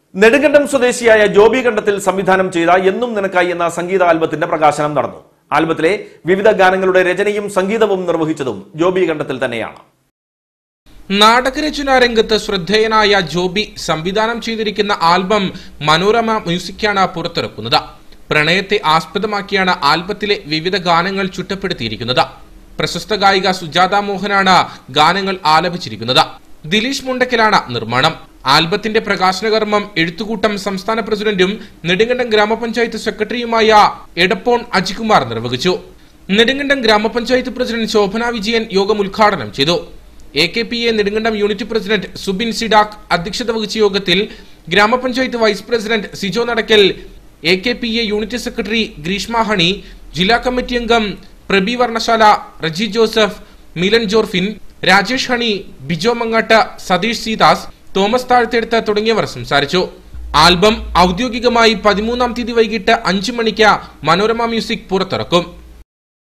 നെടുങ്കണ്ടം സ്വദേശിയായ ജോബി കണ്ടത്തിൽ സംവിധാനം ചെയ്ത എന്നും നിനക്കായി എന്ന സംഗീത ആൽബത്തിന്റെ പ്രകാശനം നടന്നു ആൽബത്തിലെ വിവിധ ഗാനങ്ങളുടെ രചനയും സംഗീതവും നിർവഹിച്ചതും ജോബി കണ്ടത്തിൽ തന്നെയാണ് നാടകരചനാ രംഗത്ത് ശ്രദ്ധേയനായ ജോബി സംവിധാനം ചെയ്തിരിക്കുന്ന ആൽബം മനോരമ മ്യൂസിക്കാണ് പുറത്തിറക്കുന്നത് പ്രണയത്തെ ആസ്പദമാക്കിയാണ് ആൽബത്തിലെ വിവിധ ഗാനങ്ങൾ ചുട്ടപ്പെടുത്തിയിരിക്കുന്നത് പ്രശസ്ത ഗായിക സുജാത മോഹനാണ് ഗാനങ്ങൾ ആലപിച്ചിരിക്കുന്നത് ദിലീഷ് മുണ്ടക്കലാണ് നിർമ്മാണം ആൽബത്തിന്റെ പ്രകാശന കർമ്മം എഴുത്തുകൂട്ടം സംസ്ഥാന പ്രസിഡന്റും നെടുങ്കണ്ടം ഗ്രാമപഞ്ചായത്ത് സെക്രട്ടറിയുമായ എടപ്പോൺ അജികുമാർ നിർവഹിച്ചു നെടുങ്കണ്ടം ഗ്രാമപഞ്ചായത്ത് പ്രസിഡന്റ് ശോഭന വിജയൻ യോഗം ഉദ്ഘാടനം ചെയ്തു A K P A Nedumkandam unit president Subin Sidak അധ്യക്ഷത വഹിച്ച യോഗത്തിൽ ഗ്രാമപഞ്ചായത്ത് vice president Sijo Nadakkal A K P A unit secretary Greeshma Honey ജില്ലാ കമ്മിറ്റി അംഗം പ്രബി വർണ്ണശാല റജി ജോസഫ് മിലൻ ജോർഫിൻ രാജേഷ് ഹണി ബിജോ മങ്ങാട്ട് സതീഷ് സീതാസ് തോമസ് താഴ്ത്തെടുത്ത് തുടങ്ങിയവർ സംസാരിച്ചു ആൽബം ഔദ്യോഗികമായി പതിമൂന്നാം തീയതി വൈകിട്ട് അഞ്ചു മണിക്ക് മനോരമ മ്യൂസിക് പുറത്തിറക്കും